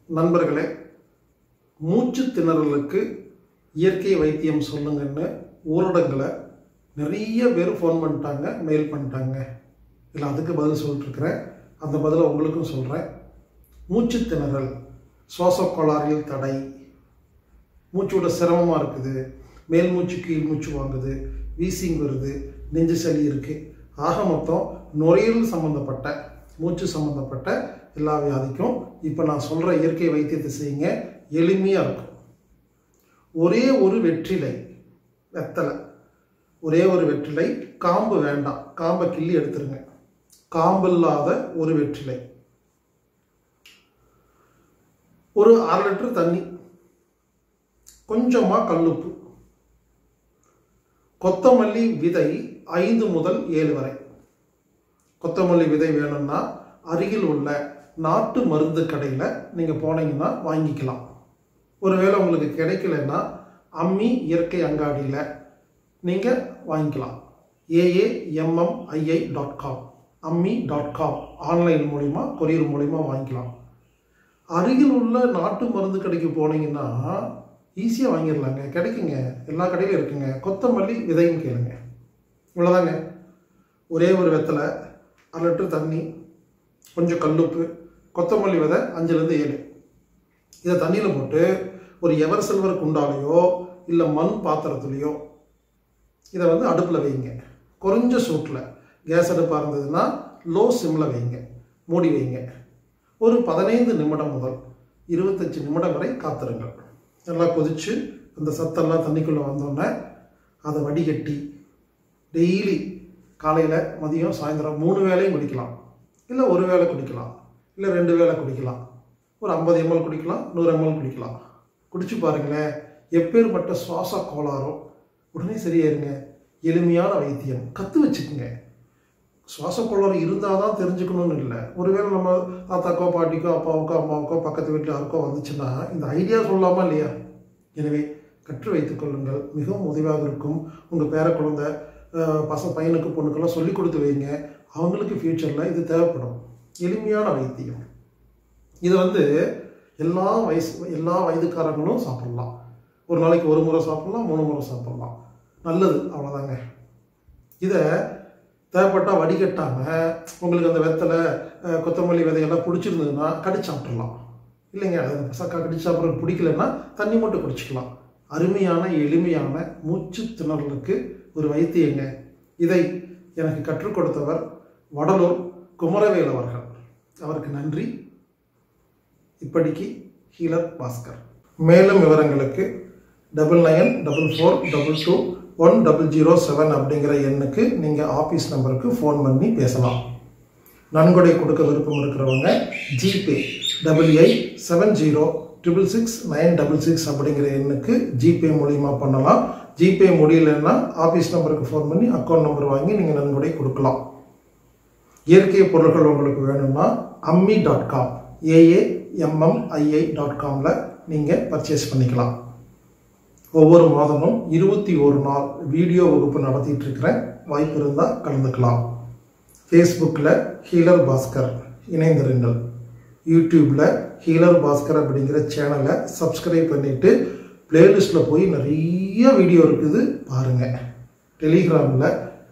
நண்பர்களே மூச்சு திணறலுக்கு இயற்கை வைத்தியம் சொல்லுங்கன்னு ஊரடங்கில் நிறைய பேர் ஃபோன் பண்ணிட்டாங்க மெயில் பண்ணிட்டாங்க இல்லை அதுக்கு பதில் சொல்லிட்டுருக்கிறேன் அந்த பதிலை உங்களுக்கும் சொல்கிறேன் மூச்சு திணறல் சுவாச கோளாறில் தடை மூச்சோட சிரமமாக இருக்குது மேல் மூச்சு கீழ் மூச்சு வாங்குது வீசிங் வருது நெஞ்சு சளி இருக்குது ஆக மொத்தம் நுரையீரல் சம்மந்தப்பட்ட மூச்சு சம்மந்தப்பட்ட எல்லா வியாதிக்கும் இப்போ நான் சொல்கிற இயற்கை வைத்தியத்தை செய்யுங்க எளிமையாக இருக்கும் ஒரே ஒரு வெற்றிலை வெத்தலை ஒரே ஒரு வெற்றிலை காம்பு வேண்டாம் காம்பை கிள்ளி எடுத்துருங்க காம்பு இல்லாத ஒரு வெற்றிலை ஒரு அரை லிட்டர் தண்ணி கொஞ்சமாக கல்லுப்பு கொத்தமல்லி விதை ஐந்து முதல் ஏழு வரை கொத்தமல்லி விதை வேணும்னா அருகில் உள்ள நாட்டு மருந்து கடையில் நீங்கள் போனீங்கன்னா வாங்கிக்கலாம் ஒருவேளை உங்களுக்கு கிடைக்கலன்னா அம்மி இயற்கை அங்காடியில் நீங்கள் வாங்கிக்கலாம் AAMMII dot com Ammi dot com online மூலிமா கொரியர் மூலிமா வாங்கிக்கலாம் அருகில் உள்ள நாட்டு மருந்து கடைக்கு போனீங்கன்னா ஈஸியாக வாங்கிடலாங்க கிடைக்குங்க எல்லா கடையிலும் இருக்குங்க கொத்தமல்லி விதைன்னு கேளுங்க இவ்வளோதாங்க ஒரே ஒரு வெத்தலை அரை லிட்டர் தண்ணி கொஞ்சம் கல்லுப்பு கொத்தமல்லி விதை அஞ்சுலேருந்து ஏழு இதை தண்ணியில் போட்டு ஒரு எவர் சில்வர் குண்டாலேயோ இல்லை மண் பாத்திரத்துலேயோ இதை வந்து அடுப்பில் வைங்க குறைஞ்ச சூட்டில் கேஸ் அடுப்பாக இருந்ததுன்னா லோ சிம்மில் வைங்க மூடி வைங்க ஒரு பதினைந்து நிமிடம் முதல் இருபத்தஞ்சி நிமிடம் வரை காத்திருங்கள் நல்லா கொதித்து அந்த சத்தெல்லாம் தண்ணிக்குள்ளே வந்தோடனே அதை வடிகட்டி டெய்லி காலையில் மதியம் சாயந்தரம் மூணு வேளையும் குடிக்கலாம் இல்லை ஒரு வேளை குடிக்கலாம் இல்லை ரெண்டு வேளை குடிக்கலாம் ஒரு ஐம்பது எம்எல் குடிக்கலாம் நூறு எம்எல் குடிக்கலாம் குடிச்சு பாருங்களேன் எப்பேற்பட்ட சுவாச கோளாறோ உடனே சரியாயிருங்க எளிமையான வைத்தியம் கற்று வச்சுக்குங்க சுவாச கோளாறு இருந்தால் தான் தெரிஞ்சுக்கணும்னு இல்லை ஒருவேளை நம்ம தாத்தாக்கோ பாட்டிக்கோ அப்பாவுக்கோ அம்மாவுக்கோ பக்கத்து வீட்டில் யாருக்கோ வந்துச்சுன்னா இந்த ஐடியா சொல்லலாமா இல்லையா எனவே கற்று வைத்துக் கொள்ளுங்கள் மிகவும் உதவியாக இருக்கும் உங்கள் பேர குழந்தை அஹ், பச பையனுக்கு பொண்ணுக்கெல்லாம் சொல்லி கொடுத்து வைங்க அவங்களுக்கு ஃப்யூச்சரில் இது தேவைப்படும் எளிமையான வைத்தியம் இது வந்து எல்லா வயசு எல்லா வயதுக்காரங்களும் சாப்பிடலாம் ஒரு நாளைக்கு ஒரு முறை சாப்பிடலாம் மூணு முறை சாப்பிடலாம் நல்லது அவ்வளோதாங்க இதை தேவைப்பட்டால் வடிகட்டாமல் உங்களுக்கு அந்த வெத்தலை அஹ், கொத்தமல்லி விதையெல்லாம் பிடிச்சிருந்ததுன்னா கடிச்சு சாப்பிட்றலாம் இல்லைங்க அது சக்கா கடிச்சு சாப்பிட்றது பிடிக்கலன்னா தண்ணி மட்டும் குடிச்சிக்கலாம் அருமையான எளிமையான மூச்சு திணறலுக்கு ஒரு வைத்தியங்க இதை எனக்கு கற்றுக் கொடுத்தவர் வடலூர் குமரவேல் அவர்கள் அவருக்கு நன்றி இப்படிக்கு ஹீலர் பாஸ்கர் மேலும் விவரங்களுக்கு double nine double four double two one double zero seven அப்படிங்கிற எண்ணுக்கு நீங்கள் ஆஃபீஸ் நம்பருக்கு ஃபோன் பண்ணி பேசலாம் நன்கொடை கொடுக்க விருப்பம் இருக்கிறவங்க GPay double eight seven zero triple six nine double six அப்படிங்கிற எண்ணுக்கு ஜிபே மூலியமாக பண்ணலாம் ஜிபே முடியலன்னா ஆஃபீஸ் நம்பருக்கு ஃபோன் பண்ணி அக்கௌண்ட் நம்பர் வாங்கி நீங்கள் நன்கொடை கொடுக்கலாம் இயற்கை பொருட்கள் உங்களுக்கு வேணும்னா Ammi dot com AAMMII dot காமில் நீங்கள் பர்ச்சேஸ் பண்ணிக்கலாம் ஒவ்வொரு மாதமும் இருபத்தி ஒரு நாள் வீடியோ வகுப்பு நடத்திட்டு இருக்கிறேன் வாய்ப்பு இருந்தால் கலந்துக்கலாம் ஃபேஸ்புக்கில் ஹீலர் பாஸ்கர் இணைந்திருங்கள் யூடியூப்பில் ஹீலர் பாஸ்கர் அப்படிங்கிற சேனலை சப்ஸ்கிரைப் பண்ணிவிட்டு பிளேலிஸ்ட்டில் போய் நிறைய வீடியோ இருக்குது பாருங்கள் டெலிகிராமில்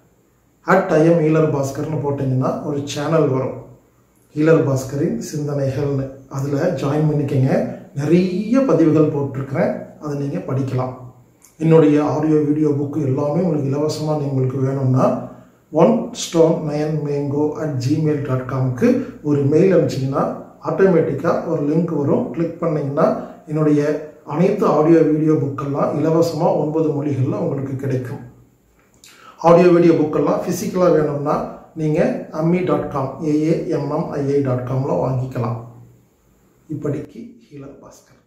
அட் ஐஎம் ஹீலர் பாஸ்கர்னு போட்டிங்கன்னா ஒரு சேனல் வரும் ஹீலர் பாஸ்கரின் சிந்தனைகள்னு அதில் ஜாயின் பண்ணிக்கங்க நிறைய பதிவுகள் போட்டிருக்கிறேன் அதை நீங்கள் படிக்கலாம் என்னுடைய ஆடியோ வீடியோ புக்கு எல்லாமே உங்களுக்கு இலவசமாக உங்களுக்கு வேணும்னா one stone nine mango at Gmail dot காம்க்கு ஒரு மெயில் அனுப்பிச்சிங்கன்னா ஆட்டோமேட்டிக்காக ஒரு லிங்க் வரும் கிளிக் பண்ணிங்கன்னா என்னுடைய அனைத்து ஆடியோ வீடியோ புக்கெல்லாம் இலவசமாக ஒன்பது மொழிகளில் உங்களுக்கு கிடைக்கும் ஆடியோ வீடியோ புக்கெல்லாம் ஃபிசிக்கலாக வேணும்னா நீங்கள் Ammi dot com AAMMII dot காமில் வாங்கிக்கலாம் இப்படிக்கு ஹீலர் பாஸ்கர்